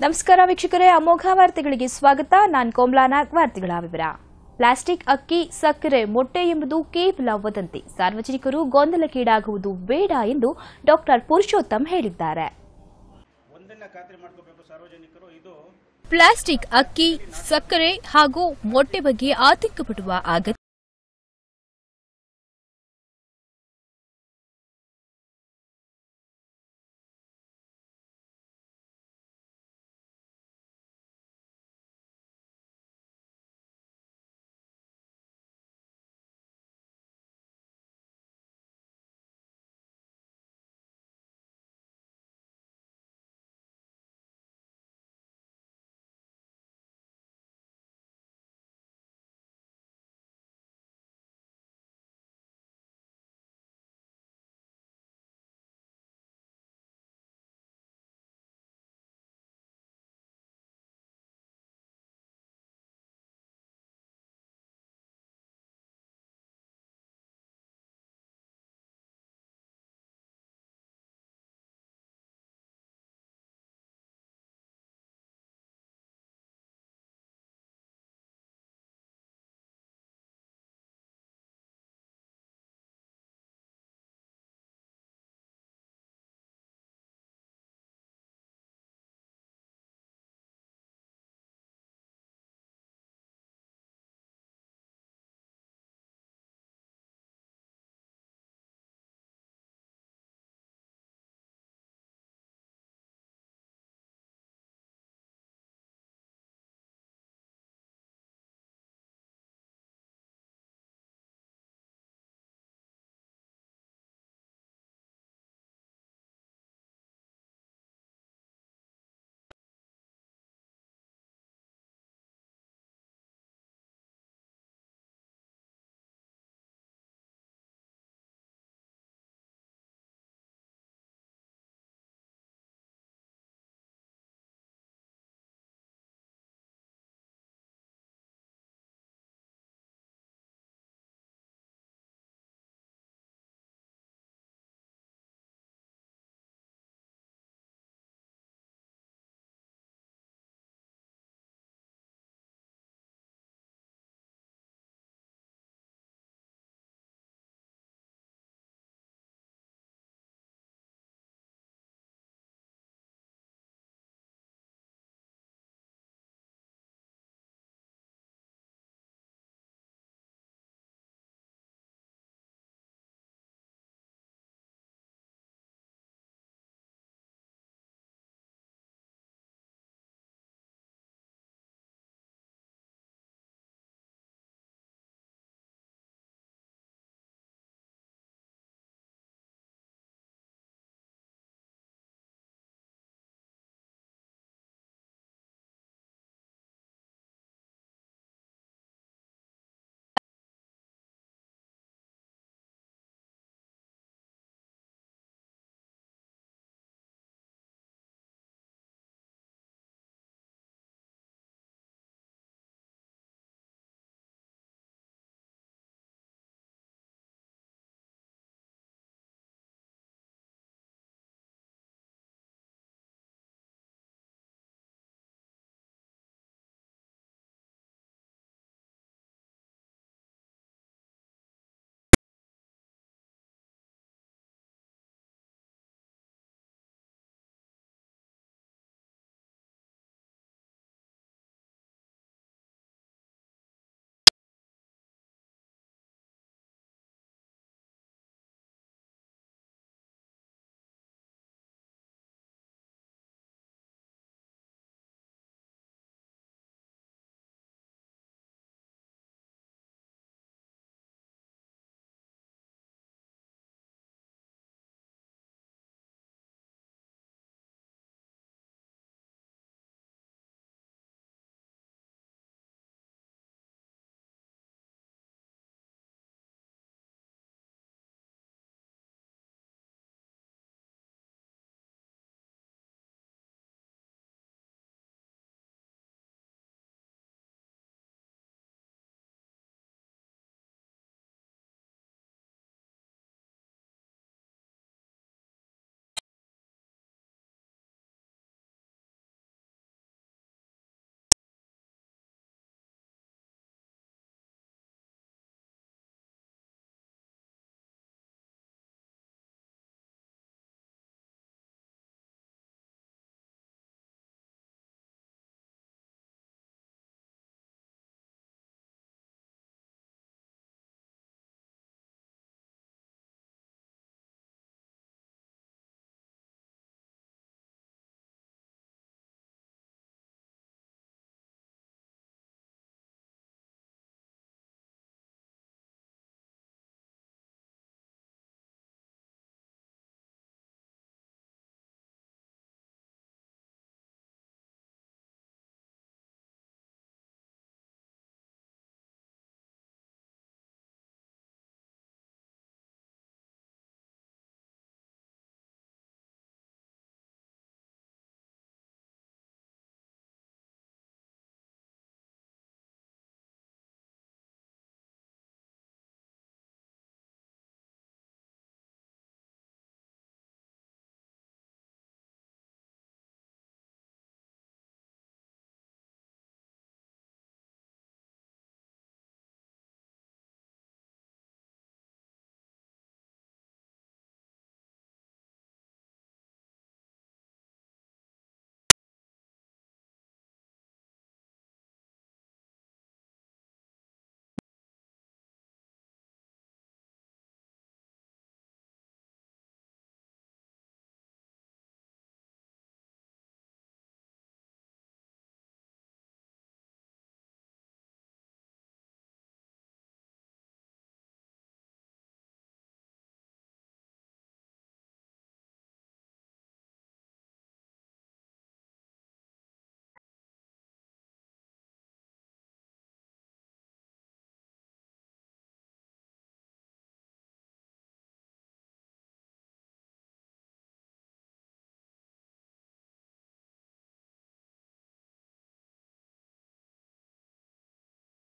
ನಮಸ್ಕಾರ ವೀಕ್ಷಕರೇ ಅಮೋಘ ವಾರ್ತೆಗಳಿಗೆ ಸ್ವಾಗತ ನಾನು ಕೋಮ್ಲಾನಾಗ್ ವಾರ್ತೆಗಳ ವಿವರ ಪ್ಲಾಸ್ಟಿಕ್ ಅಕ್ಕಿ ಸಕ್ಕರೆ ಮೊಟ್ಟೆ ಎಂಬುದು ಕೇವಲ ವದಂತಿ ಸಾರ್ವಜನಿಕರು ಗೊಂದಲಕ್ಕೀಡಾಗುವುದು ಬೇಡ ಎಂದು ಡಾಕ್ಟರ್ ಪುರುಷೋತ್ತಮ್ ಹೇಳಿದ್ದಾರೆ ಒಂದನ್ನ ಖಾತ್ರಿ ಮಾಡ್ಕೋಬೇಕು ಸಾರ್ವಜನಿಕರು ಇದು ಪ್ಲಾಸ್ಟಿಕ್ ಅಕ್ಕಿ ಸಕ್ಕರೆ ಹಾಗೂ ಮೊಟ್ಟೆ ಬಗ್ಗೆ ಆತಂಕ ಪಡುವ ಅಗತ್ಯ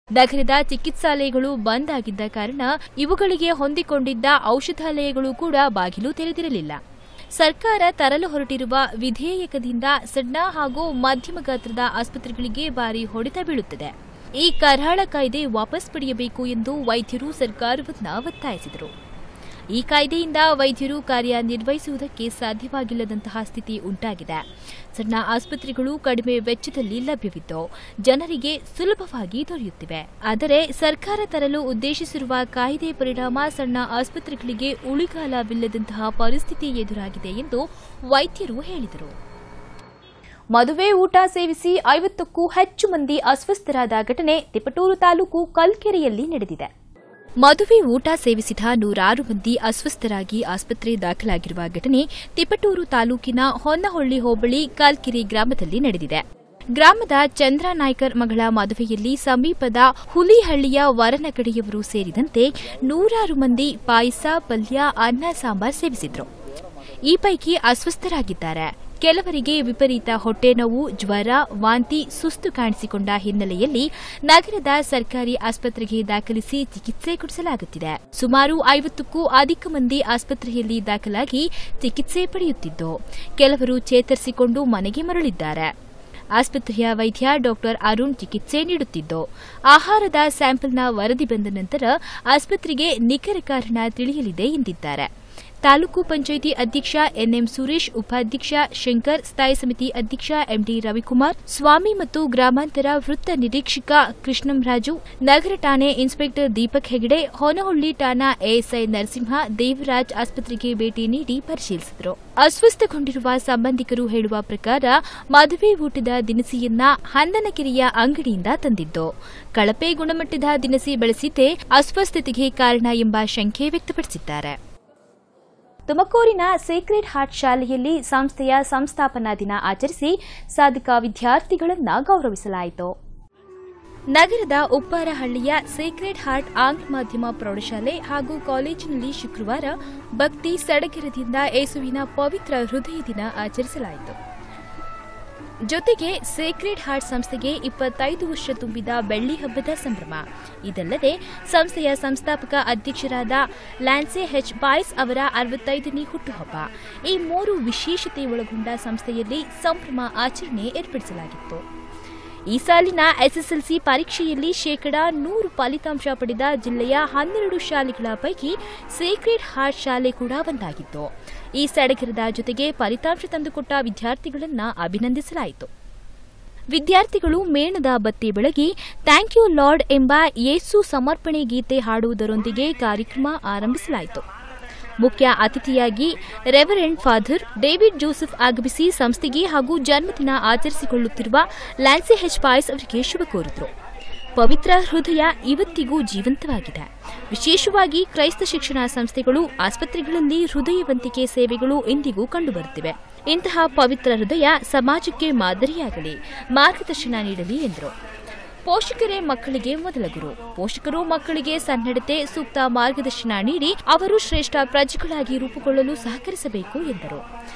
ನಗರದ ಚಿಕಿತ್ಸಾಲಯಗಳು ಬಂದ್ ಆಗಿದ್ದ ಕಾರಣ ಇವುಗಳಿಗೆ ಹೊಂದಿಕೊಂಡಿದ್ದ ಔಷಧಾಲಯಗಳು ಕೂಡ ಬಾಗಿಲು ತೆರೆದಿರಲಿಲ್ಲ ಸರ್ಕಾರ ತರಲು ಹೊರಟಿರುವ ವಿಧೇಯಕದಿಂದ ಸಣ್ಣ ಹಾಗೂ ಮಧ್ಯಮ ಗಾತ್ರದ ಆಸ್ಪತ್ರೆಗಳಿಗೆ ಭಾರಿ ಹೊಡೆತ ಬೀಳುತ್ತದೆ ಈ ಕರಾಳ ಕಾಯ್ದೆ ವಾಪಸ್ ಪಡೆಯಬೇಕು ಎಂದು ವೈದ್ಯರು ಸರ್ಕಾರವನ್ನ ಒತ್ತಾಯಿಸಿದರು ಈ ಕಾಯ್ದೆಯಿಂದ ವೈದ್ಯರು ಕಾರ್ಯನಿರ್ವಹಿಸುವುದಕ್ಕೆ ಸಾಧ್ಯವಾಗಿಲ್ಲದಂತಹ ಸ್ಥಿತಿ ಉಂಟಾಗಿದೆ ಸಣ್ಣ ಆಸ್ಪತ್ರೆಗಳು ಕಡಿಮೆ ವೆಚ್ಚದಲ್ಲಿ ಲಭ್ಯವಿದ್ದು ಜನರಿಗೆ ಸುಲಭವಾಗಿ ದೊರೆಯುತ್ತಿವೆ ಆದರೆ ಸರ್ಕಾರ ತರಲು ಉದ್ದೇಶಿಸಿರುವ ಕಾಯ್ದೆ ಪರಿಣಾಮ ಸಣ್ಣ ಆಸ್ಪತ್ರೆಗಳಿಗೆ ಉಳಿಗಾಲವಿಲ್ಲದಂತಹ ಪರಿಸ್ಥಿತಿ ಎದುರಾಗಿದೆ ಎಂದು ವೈದ್ಯರು ಹೇಳಿದರು ಮದುವೆ ಊಟ ಸೇವಿಸಿ ಐವತ್ತಕ್ಕೂ ಹೆಚ್ಚು ಮಂದಿ ಅಸ್ವಸ್ಥರಾದ ಘಟನೆ ತಿಪಟೂರು ತಾಲೂಕು ಕಲ್ಕೆರೆಯಲ್ಲಿ ನಡೆದಿದೆ ಮದುವೆ ಊಟ ಸೇವಿಸಿದ ನೂರಾರು ಮಂದಿ ಅಸ್ವಸ್ಥರಾಗಿ ಆಸ್ಪತ್ರೆ ದಾಖಲಾಗಿರುವ ಘಟನೆ ತಿಪಟೂರು ತಾಲೂಕಿನ ಹೊನ್ನಹೊಳ್ಳಿ ಹೋಬಳಿ ಕಾಲ್ಕಿರಿ ಗ್ರಾಮದಲ್ಲಿ ನಡೆದಿದೆ ಗ್ರಾಮದ ಚಂದ್ರ ನಾಯ್ಕರ್ ಮಗಳ ಮದುವೆಯಲ್ಲಿ ಸಮೀಪದ ಹುಲಿಹಳ್ಳಿಯ ವರನ ಕಡೆಯವರು ಸೇರಿದಂತೆ ನೂರಾರು ಮಂದಿ ಪಾಯಸ ಪಲ್ಯ ಅನ್ನ ಸಾಂಬಾರ್ ಸೇವಿಸಿದ್ರು ಈ ಪೈಕಿ ಅಸ್ವಸ್ಥರಾಗಿದ್ದಾರೆ ಕೆಲವರಿಗೆ ವಿಪರೀತ ಹೊಟ್ಟೆನೋವು ಜ್ವರ ವಾಂತಿ ಸುಸ್ತು ಕಾಣಿಸಿಕೊಂಡ ಹಿನ್ನೆಲೆಯಲ್ಲಿ ನಗರದ ಸರ್ಕಾರಿ ಆಸ್ಪತ್ರೆಗೆ ದಾಖಲಿಸಿ ಚಿಕಿತ್ಸೆ ಕೊಡಿಸಲಾಗುತ್ತಿದೆ ಸುಮಾರು ಐವತ್ತಕ್ಕೂ ಅಧಿಕ ಮಂದಿ ಆಸ್ಪತ್ರೆಯಲ್ಲಿ ದಾಖಲಾಗಿ ಚಿಕಿತ್ಸೆ ಪಡೆಯುತ್ತಿದ್ದು ಕೆಲವರು ಚೇತರಿಸಿಕೊಂಡು ಮನೆಗೆ ಮರಳಿದ್ದಾರೆ ಆಸ್ಪತ್ರೆಯ ವೈದ್ಯ ಡಾಕ್ಟರ್ ಅರುಣ್ ಚಿಕಿತ್ಸೆ ನೀಡುತ್ತಿದ್ದು ಆಹಾರದ ಸ್ಯಾಂಪಲ್ನ ವರದಿ ಬಂದ ನಂತರ ಆಸ್ಪತ್ರೆಗೆ ನಿಖರ ಕಾರಣ ತಿಳಿಯಲಿದೆ ಎಂದಿದ್ದಾರೆ ತಾಲೂಕು ಪಂಚಾಯಿತಿ ಅಧ್ಯಕ್ಷ ಎನ್ಎಂ ಸುರೇಶ್ ಉಪಾಧ್ಯಕ್ಷ ಶಂಕರ್ ಸ್ಥಾಯಿ ಸಮಿತಿ ಅಧ್ಯಕ್ಷ ಎಂಡಿ ರವಿಕುಮಾರ್ ಸ್ವಾಮಿ ಮತ್ತು ಗ್ರಾಮಾಂತರ ವೃತ್ತ ನಿರೀಕ್ಷಕ ಕೃಷ್ಣಂರಾಜು ನಗರ ಠಾಣೆ ಇನ್ಸ್ಪೆಕ್ಟರ್ ದೀಪಕ್ ಹೆಗಡೆ ಹೊನಹೊಳ್ಳಿ ಠಾಣಾ ಎಎಸ್ಐ ನರಸಿಂಹ ದೇವರಾಜ್ ಆಸ್ಪತ್ರೆಗೆ ಭೇಟಿ ನೀಡಿ ಪರಿಶೀಲಿಸಿದರು ಅಸ್ವಸ್ಥಗೊಂಡಿರುವ ಸಂಬಂಧಿಕರು ಹೇಳುವ ಪ್ರಕಾರ ಮದುವೆ ಊಟದ ದಿನಸಿಯನ್ನ ಹಂದನಕೆರೆಯ ಅಂಗಡಿಯಿಂದ ತಂದಿದ್ದು ಕಳಪೆ ಗುಣಮಟ್ಟದ ದಿನಸಿ ಬಳಸಿದ್ದೇ ಅಸ್ವಸ್ಥತೆಗೆ ಕಾರಣ ಎಂಬ ಶಂಕೆ ವ್ಯಕ್ತಪಡಿಸಿದ್ದಾರೆ ತುಮಕೂರಿನ ಸೀಕ್ರೆಟ್ ಹಾರ್ಟ್ ಶಾಲೆಯಲ್ಲಿ ಸಂಸ್ಥೆಯ ಸಂಸ್ಥಾಪನಾ ದಿನ ಆಚರಿಸಿ ಸಾಧಕ ವಿದ್ಯಾರ್ಥಿಗಳನ್ನು ಗೌರವಿಸಲಾಯಿತು ನಗರದ ಉಪ್ಪಾರಹಳ್ಳಿಯ ಸೇಕ್ರೆಡ್ ಹಾರ್ಟ್ ಆಂಗ್ಲ ಮಾಧ್ಯಮ ಪ್ರೌಢಶಾಲೆ ಹಾಗೂ ಕಾಲೇಜಿನಲ್ಲಿ ಶುಕ್ರವಾರ ಭಕ್ತಿ ಸಡಗರದಿಂದ ಯೇಸುವಿನ ಪವಿತ್ರ ಹೃದಯ ದಿನ ಆಚರಿಸಲಾಯಿತು ಜೊತೆಗೆ ಸೇಕ್ರೆಡ್ ಹಾರ್ಟ್ ಸಂಸ್ಥೆಗೆ ಇಪ್ಪತ್ತೈದು ವರ್ಷ ತುಂಬಿದ ಬೆಳ್ಳಿ ಹಬ್ಬದ ಸಂಭ್ರಮ ಇದಲ್ಲದೆ ಸಂಸ್ಥೆಯ ಸಂಸ್ಥಾಪಕ ಅಧ್ಯಕ್ಷರಾದ ಲ್ಯಾನ್ಸೆ ಹೆಚ್ ಬಾಯ್ಸ್ ಅವರ ಅರವತ್ತೈದನೇ ಹುಟ್ಟುಹಬ್ಬ ಈ ಮೂರು ವಿಶೇಷತೆ ಒಳಗೊಂಡ ಸಂಸ್ಥೆಯಲ್ಲಿ ಸಂಭ್ರಮ ಆಚರಣೆ ಏರ್ಪಡಿಸಲಾಗಿತ್ತು ಈ ಸಾಲಿನ ಎಸ್ಎಸ್ಎಲ್ಸಿ ಪರೀಕ್ಷೆಯಲ್ಲಿ ಶೇಕಡಾ ನೂರು ಫಲಿತಾಂಶ ಪಡೆದ ಜಿಲ್ಲೆಯ ಹನ್ನೆರಡು ಶಾಲೆಗಳ ಪೈಕಿ ಸೇಕ್ರೆಡ್ ಹಾರ್ಟ್ ಶಾಲೆ ಕೂಡ ಒಂದಾಗಿತ್ತು ಈ ಸಡಗರದ ಜೊತೆಗೆ ಫಲಿತಾಂಶ ತಂದುಕೊಟ್ಟ ವಿದ್ಯಾರ್ಥಿಗಳನ್ನು ಅಭಿನಂದಿಸಲಾಯಿತು ವಿದ್ಯಾರ್ಥಿಗಳು ಮೇಣದ ಬತ್ತಿ ಬೆಳಗಿ ಥ್ಯಾಂಕ್ ಯು ಲಾರ್ಡ್ ಎಂಬ ಯೇಸು ಸಮರ್ಪಣೆ ಗೀತೆ ಹಾಡುವುದರೊಂದಿಗೆ ಕಾರ್ಯಕ್ರಮ ಆರಂಭಿಸಲಾಯಿತು ಮುಖ್ಯ ಅತಿಥಿಯಾಗಿ ರೆವರೆಂಡ್ ಫಾದರ್ ಡೇವಿಡ್ ಜೋಸೆಫ್ ಆಗಮಿಸಿ ಸಂಸ್ಥೆಗೆ ಹಾಗೂ ಜನ್ಮದಿನ ಆಚರಿಸಿಕೊಳ್ಳುತ್ತಿರುವ ಲ್ಯಾನ್ಸಿ ಹೆಚ್ ಪಾಯ್ಸ್ ಅವರಿಗೆ ಶುಭ ಕೋರಿದರು ಪವಿತ್ರ ಹೃದಯ ಇವತ್ತಿಗೂ ಜೀವಂತವಾಗಿದೆ ವಿಶೇಷವಾಗಿ ಕ್ರೈಸ್ತ ಶಿಕ್ಷಣ ಸಂಸ್ಥೆಗಳು ಆಸ್ಪತ್ರೆಗಳಲ್ಲಿ ಹೃದಯವಂತಿಕೆ ಸೇವೆಗಳು ಇಂದಿಗೂ ಕಂಡುಬರುತ್ತಿವೆ ಇಂತಹ ಪವಿತ್ರ ಹೃದಯ ಸಮಾಜಕ್ಕೆ ಮಾದರಿಯಾಗಲಿ ಮಾರ್ಗದರ್ಶನ ನೀಡಲಿ ಎಂದರು ಪೋಷಕರೇ ಮಕ್ಕಳಿಗೆ ಮೊದಲ ಗುರು ಪೋಷಕರು ಮಕ್ಕಳಿಗೆ ಸನ್ನಡತೆ ಸೂಕ್ತ ಮಾರ್ಗದರ್ಶನ ನೀಡಿ ಅವರು ಶ್ರೇಷ್ಠ ಪ್ರಜೆಗಳಾಗಿ ರೂಪುಗೊಳ್ಳಲು ಸಹಕರಿಸಬೇಕು ಎಂದರು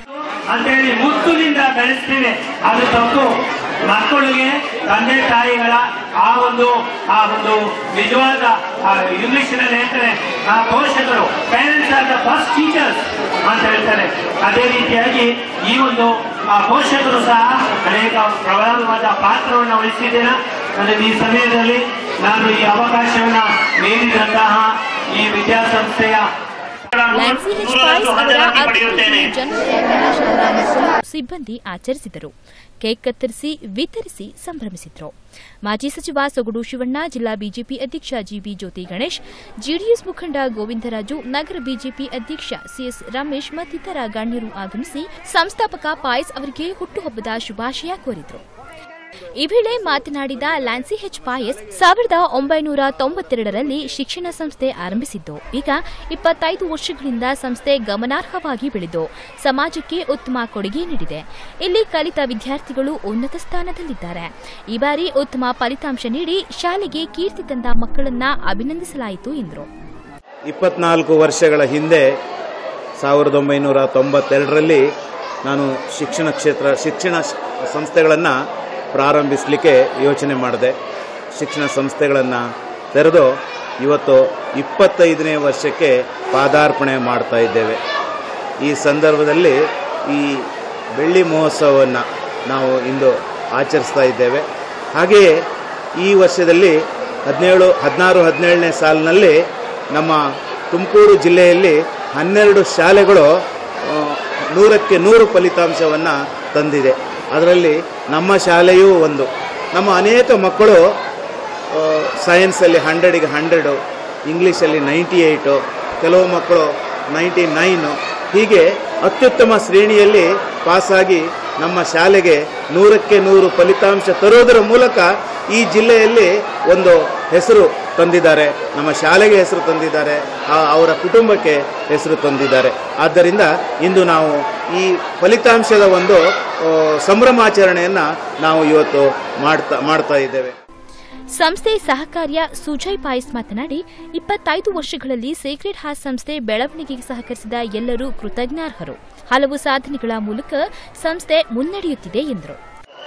ಅಂತೇಳಿ ಮುತ್ತುನಿಂದ ಬೆಳೆಸ್ತೀವಿ ಅದು ತಪ್ಪು ಮಕ್ಕಳಿಗೆ ತಂದೆ ತಾಯಿಗಳ ಆ ಒಂದು ಆ ಒಂದು ನಿಜವಾದ ಇಂಗ್ಲಿಷಿನಲ್ಲಿ ಹೇಳ್ತಾರೆ ಆ ಪೋಷಕರು parents are the first teachers ಅಂತ ಹೇಳ್ತಾರೆ ಅದೇ ರೀತಿಯಾಗಿ ಈ ಒಂದು ಆ ಪೋಷಕರು ಸಹ ಅನೇಕ ಪ್ರಬಲವಾದ ಪಾತ್ರವನ್ನು ವಹಿಸಿದ್ದೇನೆ ನನಗೆ ಈ ಸಮಯದಲ್ಲಿ ನಾನು ಈ ಅವಕಾಶವನ್ನ ನೀಡಿದಂತಹ ಈ ವಿದ್ಯಾಸಂಸ್ಥೆಯ ಲ್ಯಾನ್ಸಿ ಹೆಚ್ ಪಾಯ್ಸ್ ಅವರ ಅರವತ್ತೈದನೇ ಜನ್ಮದಿನವನ್ನು ಶಾಲಾ ಮಕ್ಕಳು ಸಿಬ್ಬಂದಿ ಆಚರಿಸಿದರು ಕೇಕ್ ಕತ್ತರಿಸಿ ವಿತರಿಸಿ ಸಂಭ್ರಮಿಸಿದ್ರು ಮಾಜಿ ಸಚಿವ ಸೊಗಡು ಶಿವಣ್ಣ ಜಿಲ್ಲಾ ಬಿಜೆಪಿ ಅಧ್ಯಕ್ಷ ಜಿಬಿ ಜ್ಯೋತಿ ಗಣೇಶ್ ಜೆಡಿಎಸ್ ಮುಖಂಡ ಗೋವಿಂದರಾಜು ನಗರ ಬಿಜೆಪಿ ಅಧ್ಯಕ್ಷ ಸಿಎಸ್ ರಮೇಶ್ ಮತ್ತಿತರ ಗಣ್ಯರು ಆಗಮಿಸಿ ಸಂಸ್ಥಾಪಕ ಪಾಯ್ಸ್ ಅವರಿಗೆ ಹುಟ್ಟುಹಬ್ಬದ ಶುಭಾಶಯ ಕೋರಿದರು ಈ ವೇಳೆ ಮಾತನಾಡಿದ ಲ್ಯಾನ್ಸಿ ಹೆಚ್ ಪಾಯಸ್ ಸಾವಿರದ ಒಂಬೈನೂರ ತೊಂಬತ್ತೆರಡರಲ್ಲಿ ಶಿಕ್ಷಣ ಸಂಸ್ಥೆ ಆರಂಭಿಸಿದ್ದು ಈಗ ಇಪ್ಪತ್ತೈದು ವರ್ಷಗಳಿಂದ ಸಂಸ್ಥೆ ಗಮನಾರ್ಹವಾಗಿ ಬೆಳೆದು ಸಮಾಜಕ್ಕೆ ಉತ್ತಮ ಕೊಡುಗೆ ನೀಡಿದೆ ಇಲ್ಲಿ ಕಲಿತ ವಿದ್ಯಾರ್ಥಿಗಳು ಉನ್ನತ ಸ್ಥಾನದಲ್ಲಿದ್ದಾರೆ ಈ ಬಾರಿ ಉತ್ತಮ ಫಲಿತಾಂಶ ನೀಡಿ ಶಾಲೆಗೆ ಕೀರ್ತಿ ತಂದ ಮಕ್ಕಳನ್ನ ಅಭಿನಂದಿಸಲಾಯಿತು ಎಂದರು ಇಪ್ಪತ್ನಾಲ್ಕು ವರ್ಷಗಳ ಹಿಂದೆ ಸಾವಿರದ ಒಂಬೈನೂರ ತೊಂಬತ್ತೆರಡರಲ್ಲಿ ನಾನು ಶಿಕ್ಷಣ ಕ್ಷೇತ್ರ ಶಿಕ್ಷಣ ಸಂಸ್ಥೆಗಳನ್ನು ಪ್ರಾರಂಭಿಸಲಿಕ್ಕೆ ಯೋಚನೆ ಮಾಡಿದೆ ಶಿಕ್ಷಣ ಸಂಸ್ಥೆಗಳನ್ನು ತೆರೆದು ಇವತ್ತು ಇಪ್ಪತ್ತೈದನೇ ವರ್ಷಕ್ಕೆ ಪಾದಾರ್ಪಣೆ ಮಾಡ್ತಾ ಇದ್ದೇವೆ ಈ ಸಂದರ್ಭದಲ್ಲಿ ಈ ಬೆಳ್ಳಿ ಮಹೋತ್ಸವವನ್ನು ನಾವು ಇಂದು ಆಚರಿಸ್ತಾ ಇದ್ದೇವೆ ಹಾಗೆಯೇ ಈ ವರ್ಷದಲ್ಲಿ ಹದಿನೇಳು ಹದಿನಾರು ಹದಿನೇಳನೇ ಸಾಲಿನಲ್ಲಿ ನಮ್ಮ ತುಮಕೂರು ಜಿಲ್ಲೆಯಲ್ಲಿ ಹನ್ನೆರಡು ಶಾಲೆಗಳು ಆ, ನೂರಕ್ಕೆ ನೂರು ಫಲಿತಾಂಶವನ್ನು ತಂದಿದೆ ಅದರಲ್ಲಿ ನಮ್ಮ ಶಾಲೆಯೂ ಒಂದು ನಮ್ಮ ಅನೇಕ ಮಕ್ಕಳು ಸೈನ್ಸಲ್ಲಿ ಹಂಡ್ರೆಡಿಗೆ ಹಂಡ್ರೆಡು ಇಂಗ್ಲೀಷಲ್ಲಿ ನೈಂಟಿ ಏಯ್ಟು ಕೆಲವು ಮಕ್ಕಳು ನೈಂಟಿ ನೈನು ಹೀಗೆ ಅತ್ಯುತ್ತಮ ಶ್ರೇಣಿಯಲ್ಲಿ ಪಾಸಾಗಿ ನಮ್ಮ ಶಾಲೆಗೆ ನೂರಕ್ಕೆ ನೂರು ಫಲಿತಾಂಶ ತರೋದರ ಮೂಲಕ ಈ ಜಿಲ್ಲೆಯಲ್ಲಿ ಒಂದು ಹೆಸರು ತಂದಿದ್ದಾರೆ ನಮ್ಮ ಶಾಲೆಗೆ ಹೆಸರು ತಂದಿದ್ದಾರೆ ಆ- ಅವರ ಕುಟುಂಬಕ್ಕೆ ಹೆಸರು ತಂದಿದ್ದಾರೆ ಆದ್ದರಿಂದ ಇಂದು ನಾವು ಈ ಫಲಿತಾಂಶದ ಒಂದು ಆ, ಸಂಭ್ರಮಾಚರಣೆಯನ್ನು ನಾವು ಇವತ್ತು ಮಾಡ್ತಾ ಮಾಡ್ತಾ ಇದ್ದೇವೆ ಸಂಸ್ಥೆ ಸಹಕಾರ್ಯ ಸುಜಯ್ ಪಾಯಸ್ ಮಾತನಾಡಿ ಇಪ್ಪತ್ತೈದು ವರ್ಷಗಳಲ್ಲಿ ಸೇಕ್ರೆಡ್ ಹಾರ್ಟ್ ಸಂಸ್ಥೆ ಬೆಳವಣಿಗೆಗೆ ಸಹಕರಿಸಿದ ಎಲ್ಲರೂ ಕೃತಜ್ಞಾರ್ಹರು ಹಲವು ಸಾಧನೆಗಳ ಮೂಲಕ ಸಂಸ್ಥೆ ಮುನ್ನಡೆಯುತ್ತಿದೆ ಎಂದರು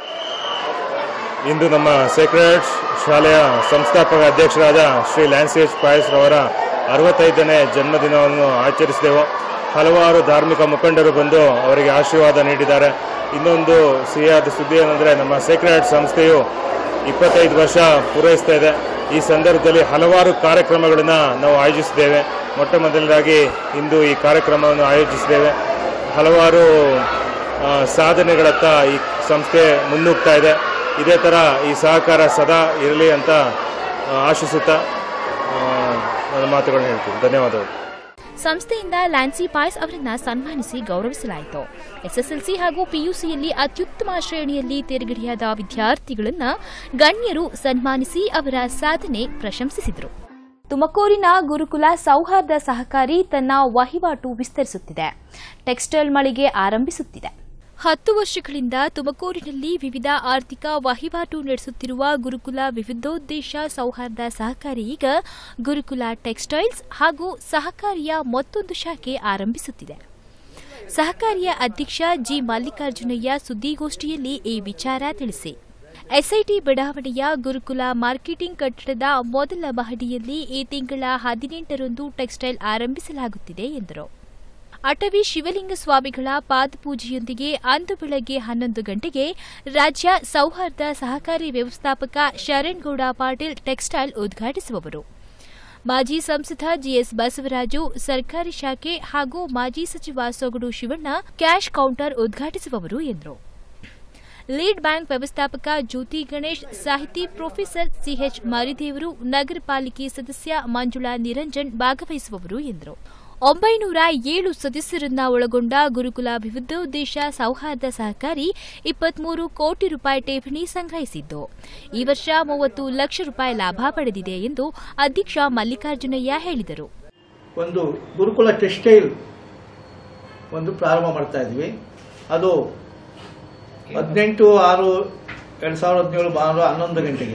ಇಂದು ನಮ್ಮ ಸೇಕ್ರೆಡ್ ಶಾಲೆಯ ಸಂಸ್ಥಾಪಕ ಅಧ್ಯಕ್ಷರಾದ ಶ್ರೀ ಲ್ಯಾನ್ಸಿಯಸ್ ಪಾಯಸ್ ರವರ ಅರವತ್ತೈದನೇ ಜನ್ಮದಿನವನ್ನು ಆಚರಿಸಿದೆವು ಹಲವಾರು ಧಾರ್ಮಿಕ ಮುಖಂಡರು ಬಂದು ಅವರಿಗೆ ಆಶೀರ್ವಾದ ನೀಡಿದ್ದಾರೆ ಇನ್ನೊಂದು ಸಿಹಿಯಾದ ಸುದ್ದಿ ಏನಂದರೆ ನಮ್ಮ ಸೇಕ್ರೆಡ್ ಸಂಸ್ಥೆಯು ಇಪ್ಪತ್ತೈದು ವರ್ಷ ಪೂರೈಸ್ತಾ ಇದೆ ಈ ಸಂದರ್ಭದಲ್ಲಿ ಹಲವಾರು ಕಾರ್ಯಕ್ರಮಗಳನ್ನು ನಾವು ಆಯೋಜಿಸಿದ್ದೇವೆ ಮೊಟ್ಟ ಮೊದಲನೇದಾಗಿ ಇಂದು ಈ ಕಾರ್ಯಕ್ರಮವನ್ನು ಆಯೋಜಿಸಿದ್ದೇವೆ ಹಲವಾರು ಆ, ಸಾಧನೆಗಳತ್ತ ಈ ಸಂಸ್ಥೆ ಮುನ್ನುಗ್ತಾ ಇದೆ ಇದೇ ಥರ ಈ ಸಹಕಾರ ಸದಾ ಇರಲಿ ಅಂತ ಆ, ಆಶಿಸುತ್ತಾ ಆ, ನನ್ನ ಮಾತುಗಳನ್ನ ಹೇಳ್ತೀನಿ ಧನ್ಯವಾದಗಳು ಸಂಸ್ಥೆಯಿಂದ ಲ್ಯಾನ್ಸಿ ಪಾಯ್ಸ್ ಅವರನ್ನ ಸನ್ಮಾನಿಸಿ ಗೌರವಿಸಲಾಯಿತು ಎಸ್ಎಸ್ಎಲ್ಸಿ ಹಾಗೂ ಪಿಯುಸಿಯಲ್ಲಿ ಅತ್ಯುತ್ತಮ ಶ್ರೇಣಿಯಲ್ಲಿ ತೇರ್ಗಡೆಯಾದ ವಿದ್ಯಾರ್ಥಿಗಳನ್ನ ಗಣ್ಯರು ಸನ್ಮಾನಿಸಿ ಅವರ ಸಾಧನೆ ಪ್ರಶಂಸಿಸಿದರು ತುಮಕೂರಿನ ಗುರುಕುಲ ಸೌಹಾರ್ದ ಸಹಕಾರಿ ತನ್ನ ವಹಿವಾಟು ವಿಸ್ತರಿಸುತ್ತಿದೆ ಟೆಕ್ಸ್ಟೈಲ್ ಮಳಿಗೆ ಆರಂಭಿಸುತ್ತಿದೆ ಹತ್ತು ವರ್ಷಗಳಿಂದ ತುಮಕೂರಿನಲ್ಲಿ ವಿವಿಧ ಆರ್ಥಿಕ ವಹಿವಾಟು ನಡೆಸುತ್ತಿರುವ ಗುರುಕುಲ ವಿವಿಧೋದ್ದೇಶ ಸೌಹಾರ್ದ ಸಹಕಾರಿ ಈಗ ಗುರುಕುಲ ಟೆಕ್ಸ್ಟೈಲ್ಸ್ ಹಾಗೂ ಸಹಕಾರಿಯ ಮತ್ತೊಂದು ಶಾಖೆ ಆರಂಭಿಸುತ್ತಿದೆ ಸಹಕಾರಿಯ ಅಧ್ಯಕ್ಷ ಜಿ ಮಲ್ಲಿಕಾರ್ಜುನಯ್ಯ ಸುದ್ದಿಗೋಷ್ಠಿಯಲ್ಲಿ ಈ ವಿಚಾರ ತಿಳಿಸಿ ಎಸ್ಐಟಿ ಬಡಾವಣೆಯ ಗುರುಕುಲ ಮಾರ್ಕೆಟಿಂಗ್ ಕಟ್ಟಡದ ಮೊದಲ ಮಹಡಿಯಲ್ಲಿ ಈ ತಿಂಗಳ ಹದಿನೆಂಟರಂದು ಟೆಕ್ಸ್ಟೈಲ್ ಆರಂಭಿಸಲಾಗುತ್ತಿದೆ ಎಂದರು ಅಟವಿ ಶಿವಲಿಂಗ ಸ್ವಾಮಿಗಳ ಪಾದಪೂಜೆಯೊಂದಿಗೆ ಅಂದು ಬೆಳಗ್ಗೆ ಹನ್ನೊಂದು ಗಂಟೆಗೆ ರಾಜ್ಯ ಸೌಹಾರ್ದ ಸಹಕಾರಿ ವ್ಯವಸ್ಥಾಪಕ ಶರಣ್ಗೌಡ ಪಾಟೀಲ್ ಟೆಕ್ಸ್ಟೈಲ್ ಉದ್ಘಾಟಿಸುವವರು ಮಾಜಿ ಸಂಸದ ಜಿಎಸ್ ಬಸವರಾಜು ಸರ್ಕಾರಿ ಶಾಖೆ ಹಾಗೂ ಮಾಜಿ ಸಚಿವ ಸೊಗಡು ಶಿವಣ್ಣ ಕ್ಯಾಶ್ ಕೌಂಟರ್ ಉದ್ಘಾಟಿಸುವವರು ಎಂದರು ಲೀಡ್ ಬ್ಯಾಂಕ್ ವ್ಯವಸ್ಥಾಪಕ ಜ್ಯೋತಿ ಗಣೇಶ್ ಸಾಹಿತಿ ಪ್ರೊಫೆಸರ್ ಸಿಎಚ್ ಮಾರಿದೇವರು ನಗರ ಪಾಲಿಕೆ ಸದಸ್ಯ ಮಂಜುಳಾ ನಿರಂಜನ್ ಭಾಗವಹಿಸುವವರು ಎಂದರು ಒಂಬೈನೂರ ಏಳು ಸದಸ್ಯರನ್ನ ಒಳಗೊಂಡ ಗುರುಕುಲ ವಿವಿಧೋದ್ದೇಶ ಸೌಹಾರ್ದ ಸಹಕಾರಿ ಇಪ್ಪತ್ಮೂರು ಕೋಟಿ ರೂಪಾಯಿ ಠೇವಣಿ ಸಂಗ್ರಹಿಸಿದ್ದು ಈ ವರ್ಷ ಮೂವತ್ತು ಲಕ್ಷ ರೂಪಾಯಿ ಲಾಭ ಪಡೆದಿದೆ ಎಂದು ಅಧ್ಯಕ್ಷ ಮಲ್ಲಿಕಾರ್ಜುನಯ್ಯ ಹೇಳಿದರು ಒಂದು ಗುರುಕುಲ ಟೆಕ್ಸ್ಟೈಲ್ ಒಂದು ಪ್ರಾರಂಭ ಮಾಡ್ತಾ ಇದ್ವಿ ಅದು ಹದಿನೆಂಟು ಆರು ಎರಡು ಸಾವಿರದ ಹದಿನೇಳು ಭಾನುವಾರ ಹನ್ನೊಂದು ಗಂಟೆಗೆ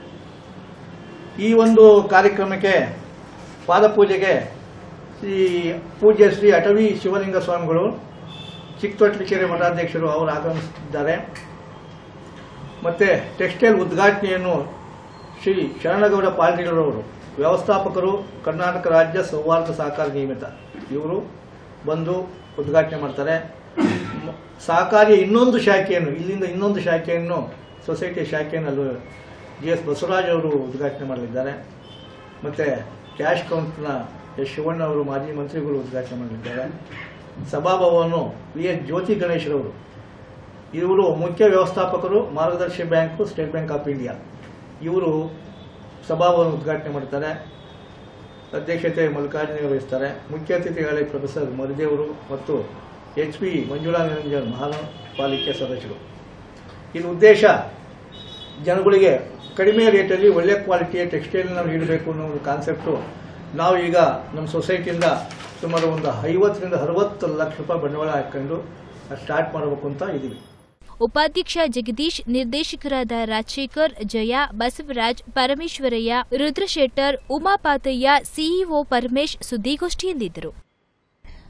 ಈ ಒಂದು ಕಾರ್ಯಕ್ರಮಕ್ಕೆ ಪಾದಪೂಜೆಗೆ ಶ್ರೀ ಪೂಜ್ಯ ಶ್ರೀ ಅಟವಿ ಶಿವಲಿಂಗ ಸ್ವಾಮಿಗಳು ಚಿಕ್ಕತೊಟ್ಲಿಕೆರೆ ಮಠಾಧ್ಯಕ್ಷರು ಅವರು ಆಗಮಿಸುತ್ತಿದ್ದಾರೆ ಮತ್ತು ಟೆಕ್ಸ್ಟೈಲ್ ಉದ್ಘಾಟನೆಯನ್ನು ಶ್ರೀ ಶರಣಗೌಡ ಪಾಟೀಲರವರು ವ್ಯವಸ್ಥಾಪಕರು ಕರ್ನಾಟಕ ರಾಜ್ಯ ಸೌಹಾರ್ದ ಸಹಕಾರ ನಿಯಮಿತ ಇವರು ಬಂದು ಉದ್ಘಾಟನೆ ಮಾಡ್ತಾರೆ ಮ- ಸಹಕಾರಿಯ ಇನ್ನೊಂದು ಶಾಖೆಯನ್ನು ಇಲ್ಲಿಂದ ಇನ್ನೊಂದು ಶಾಖೆಯನ್ನು ಸೊಸೈಟಿ ಶಾಖೆಯನ್ನು ಜಿ ಎಸ್ ಬಸವರಾಜ್ ಅವರು ಉದ್ಘಾಟನೆ ಮಾಡಲಿದ್ದಾರೆ ಮತ್ತು ಕ್ಯಾಶ್ ಕೌಂಟ್ನ ಎಸ್ ಶಿವಣ್ಣ ಅವರು ಮಾಜಿ ಮಂತ್ರಿಗಳು ಉದ್ಘಾಟನೆ ಮಾಡಲಿದ್ದಾರೆ ಸಭಾಭವನವನ್ನು ವಿ ಎಸ್ ಜ್ಯೋತಿ ಗಣೇಶ್ರವರು ಇವರು ಮುಖ್ಯ ವ್ಯವಸ್ಥಾಪಕರು ಮಾರ್ಗದರ್ಶಿ bank State Bank of India ಇವರು ಸಭಾಭವನ ಉದ್ಘಾಟನೆ ಮಾಡ್ತಾರೆ ಅಧ್ಯಕ್ಷತೆ ಮಲ್ಲಿಕಾರ್ಜುನ ವಹಿಸ್ತಾರೆ ಮುಖ್ಯ ಅತಿಥಿಗಳೇ ಪ್ರೊಫೆಸರ್ ಮರಿದೇವರು ಮತ್ತು ಎಚ್ ಪಿ ಮಂಜುಳಾ ನಿರಂಜನ್ ಮಹಾಪಾಲಿಕೆ ಸದಸ್ಯರು ಇದು ಉದ್ದೇಶ ಜನಗಳಿಗೆ ಕಡಿಮೆ ರೇಟಲ್ಲಿ ಒಳ್ಳೆ ಕ್ವಾಲಿಟಿಯ ಟೆಕ್ಸ್ಟೈಲ್ನ ನೀಡಬೇಕು ಅನ್ನೋ ಒಂದು ಕಾನ್ಸೆಪ್ಟು ನಾವು ಈಗ ನಮ್ಮ ಸೊಸೈಟಿಯಿಂದ ಸುಮಾರು ಒಂದು ಐವತ್ತರಿಂದ ಅರವತ್ತು ಲಕ್ಷ ರೂಪಾಯಿ ಬಂಡವಾಳ ಹಾಕೊಂಡು ಸ್ಟಾರ್ಟ್ ಮಾಡಬೇಕು ಅಂತ ಇದ್ದೀವಿ ಉಪಾಧ್ಯಕ್ಷ ಜಗದೀಶ್ ನಿರ್ದೇಶಕರಾದ ರಾಜಶೇಖರ್ ಜಯ ಬಸವರಾಜ್ ಪರಮೇಶ್ವರಯ್ಯ ರುದ್ರಶೆಟ್ಟರ್ ಉಮಾಪಾತಯ್ಯ ಸಿಇಒ ಪರಮೇಶ್ ಸುದ್ದಿಗೋಷ್ಠಿಯಲ್ಲಿದ್ದರು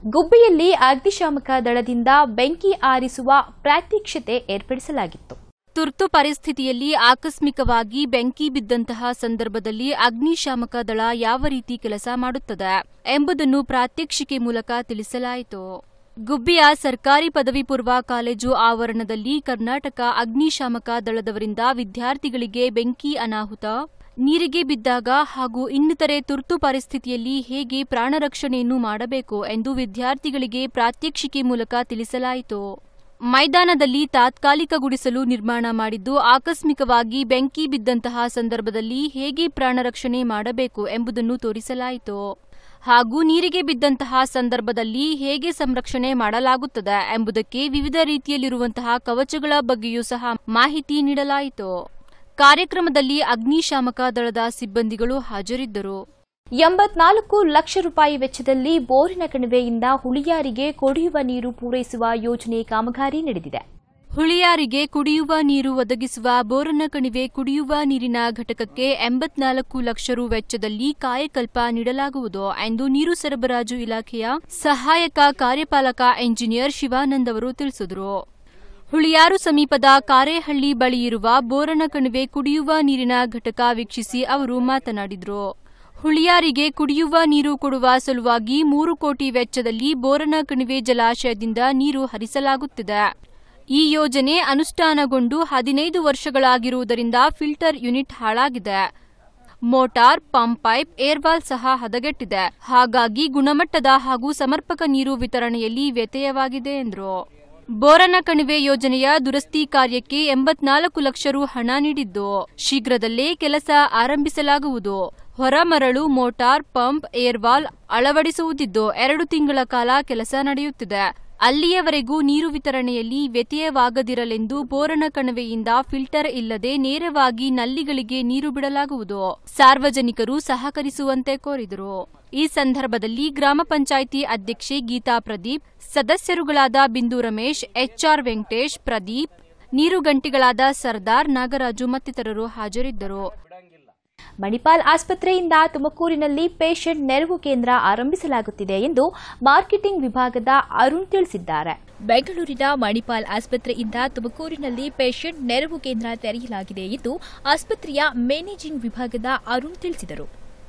ಗುಬ್ಬಿಯಲ್ಲಿ ಅಗ್ನಿಶಾಮಕ ದಳದಿಂದ ಬೆಂಕಿ ಆರಿಸುವ ಪ್ರಾತ್ಯಕ್ಷತೆ ಏರ್ಪಡಿಸಲಾಗಿತ್ತು ತುರ್ತು ಪರಿಸ್ಥಿತಿಯಲ್ಲಿ ಆಕಸ್ಮಿಕವಾಗಿ ಬೆಂಕಿ ಬಿದ್ದಂತಹ ಸಂದರ್ಭದಲ್ಲಿ ಅಗ್ನಿಶಾಮಕ ದಳ ಯಾವ ರೀತಿ ಕೆಲಸ ಮಾಡುತ್ತದೆ ಎಂಬುದನ್ನು ಪ್ರಾತ್ಯಕ್ಷಿಕೆ ಮೂಲಕ ತಿಳಿಸಲಾಯಿತು ಗುಬ್ಬಿಯ ಸರ್ಕಾರಿ ಪದವಿ ಪೂರ್ವ ಕಾಲೇಜು ಆವರಣದಲ್ಲಿ ಕರ್ನಾಟಕ ಅಗ್ನಿಶಾಮಕ ದಳದವರಿಂದ ವಿದ್ಯಾರ್ಥಿಗಳಿಗೆ ಬೆಂಕಿ ಅನಾಹುತ ನೀರಿಗೆ ಬಿದ್ದಾಗ ಹಾಗೂ ಇನ್ನಿತರೆ ತುರ್ತು ಪರಿಸ್ಥಿತಿಯಲ್ಲಿ ಹೇಗೆ ಪ್ರಾಣ ರಕ್ಷಣೆಯನ್ನು ಮಾಡಬೇಕು ಎಂದು ವಿದ್ಯಾರ್ಥಿಗಳಿಗೆ ಪ್ರಾತ್ಯಕ್ಷಿಕೆ ಮೂಲಕ ತಿಳಿಸಲಾಯಿತು ಮೈದಾನದಲ್ಲಿ ತಾತ್ಕಾಲಿಕ ಗುಡಿಸಲು ನಿರ್ಮಾಣ ಮಾಡಿದ್ದು ಆಕಸ್ಮಿಕವಾಗಿ ಬೆಂಕಿ ಬಿದ್ದಂತಹ ಸಂದರ್ಭದಲ್ಲಿ ಹೇಗೆ ಪ್ರಾಣ ರಕ್ಷಣೆ ಮಾಡಬೇಕು ಎಂಬುದನ್ನು ತೋರಿಸಲಾಯಿತು ಹಾಗೂ ನೀರಿಗೆ ಬಿದ್ದಂತಹ ಸಂದರ್ಭದಲ್ಲಿ ಹೇಗೆ ಸಂರಕ್ಷಣೆ ಮಾಡಲಾಗುತ್ತದೆ ಎಂಬುದಕ್ಕೆ ವಿವಿಧ ರೀತಿಯಲ್ಲಿರುವಂತಹ ಕವಚಗಳ ಬಗ್ಗೆಯೂ ಸಹ ಮಾಹಿತಿ ನೀಡಲಾಯಿತು ಕಾರ್ಯಕ್ರಮದಲ್ಲಿ ಅಗ್ನಿಶಾಮಕ ದಳದ ಸಿಬ್ಬಂದಿಗಳು ಹಾಜರಿದ್ದರು ಎಂಬತ್ನಾಲ್ಕು ಲಕ್ಷ ರೂಪಾಯಿ ವೆಚ್ಚದಲ್ಲಿ ಬೋರಿನ ಕಣಿವೆಯಿಂದ ಹುಳಿಯಾರಿಗೆ ಕುಡಿಯುವ ನೀರು ಪೂರೈಸುವ ಯೋಜನೆ ಕಾಮಗಾರಿ ನಡೆದಿದೆ ಹುಳಿಯಾರಿಗೆ ಕುಡಿಯುವ ನೀರು ಒದಗಿಸುವ ಬೋರನ ಕಣಿವೆ ಕುಡಿಯುವ ನೀರಿನ ಘಟಕಕ್ಕೆ ಎಂಬತ್ನಾಲ್ಕು ಲಕ್ಷ ರು ವೆಚ್ಚದಲ್ಲಿ ಕಾಯಕಲ್ಪ ನೀಡಲಾಗುವುದು ಎಂದು ನೀರು ಸರಬರಾಜು ಇಲಾಖೆಯ ಸಹಾಯಕ ಕಾರ್ಯಪಾಲಕ ಎಂಜಿನಿಯರ್ ಶಿವಾನಂದ್ ಅವರು ತಿಳಿಸಿದರು ಹುಳಿಯಾರು ಸಮೀಪದ ಕಾರೇಹಳ್ಳಿ ಬಳಿ ಇರುವ ಬೋರನ ಕಣಿವೆ ಕುಡಿಯುವ ನೀರಿನ ಘಟಕ ವೀಕ್ಷಿಸಿ ಅವರು ಮಾತನಾಡಿದರು ಹುಳಿಯಾರಿಗೆ ಕುಡಿಯುವ ನೀರು ಕೊಡುವ ಸಲುವಾಗಿ ಮೂರು ಕೋಟಿ ವೆಚ್ಚದಲ್ಲಿ ಬೋರನ ಕಣಿವೆ ಜಲಾಶಯದಿಂದ ನೀರು ಹರಿಸಲಾಗುತ್ತಿದೆ ಈ ಯೋಜನೆ ಅನುಷ್ಠಾನಗೊಂಡು ಹದಿನೈದು ವರ್ಷಗಳಾಗಿರುವುದರಿಂದ ಫಿಲ್ಟರ್ ಯೂನಿಟ್ ಹಾಳಾಗಿದೆ ಮೋಟಾರ್ ಪಂಪ್ ಪೈಪ್ ಏರ್ವಾಲ್ ಸಹ ಹದಗೆಟ್ಟಿದೆ ಹಾಗಾಗಿ ಗುಣಮಟ್ಟದ ಹಾಗೂ ಸಮರ್ಪಕ ನೀರು ವಿತರಣೆಯಲ್ಲಿ ವ್ಯತ್ಯಯವಾಗಿದೆ ಎಂದರು ಬೋರನ ಕಣಿವೆ ಯೋಜನೆಯ ದುರಸ್ತಿ ಕಾರ್ಯಕ್ಕೆ ಎಂಬತ್ನಾಲ್ಕು ಲಕ್ಷ ರು ಹಣ ನೀಡಿದ್ದು ಶೀಘ್ರದಲ್ಲೇ ಕೆಲಸ ಆರಂಭಿಸಲಾಗುವುದು ಹೊರಮರಳು ಮೋಟಾರ್ ಪಂಪ್ ಏರ್ವಾಲ್ ಅಳವಡಿಸುವುದಿದ್ದು ಎರಡು ತಿಂಗಳ ಕಾಲ ಕೆಲಸ ನಡೆಯುತ್ತಿದೆ ಅಲ್ಲಿಯವರೆಗೂ ನೀರು ವಿತರಣೆಯಲ್ಲಿ ವ್ಯತ್ಯಯವಾಗದಿರಲೆಂದು ಬೋರನ ಕಣಿವೆಯಿಂದ ಫಿಲ್ಟರ್ ಇಲ್ಲದೆ ನೇರವಾಗಿ ನಲ್ಲಿಗಳಿಗೆ ನೀರು ಬಿಡಲಾಗುವುದು ಸಾರ್ವಜನಿಕರು ಸಹಕರಿಸುವಂತೆ ಕೋರಿದರು ಈ ಸಂದರ್ಭದಲ್ಲಿ ಗ್ರಾಮ ಪಂಚಾಯಿತಿ ಅಧ್ಯಕ್ಷೆ ಗೀತಾ ಪ್ರದೀಪ್ ಸದಸ್ಯರುಗಳಾದ ಬಿಂದು ರಮೇಶ್ ಎಚ್ಆರ್ ವೆಂಕಟೇಶ್ ಪ್ರದೀಪ್ ನೀರುಗಂಟಿಗಳಾದ ಸರ್ದಾರ್ ನಾಗರಾಜು ಮತ್ತಿತರರು ಹಾಜರಿದ್ದರು ಮಣಿಪಾಲ್ ಆಸ್ಪತ್ರೆಯಿಂದ ತುಮಕೂರಿನಲ್ಲಿ ಪೇಷಂಟ್ ನೆರವು ಕೇಂದ್ರ ಆರಂಭಿಸಲಾಗುತ್ತಿದೆ ಎಂದು ಮಾರ್ಕೆಟಿಂಗ್ ವಿಭಾಗದ ಅರುಣ್ ತಿಳಿಸಿದ್ದಾರೆ ಬೆಂಗಳೂರಿನ ಮಣಿಪಾಲ್ ಆಸ್ಪತ್ರೆಯಿಂದ ತುಮಕೂರಿನಲ್ಲಿ ಪೇಷಂಟ್ ನೆರವು ಕೇಂದ್ರ ತೆರೆಯಲಾಗಿದೆ ಎಂದು ಆಸ್ಪತ್ರೆಯ ಮ್ಯಾನೇಜಿಂಗ್ ವಿಭಾಗದ ಅರುಣ್ ತಿಳಿಸಿದರು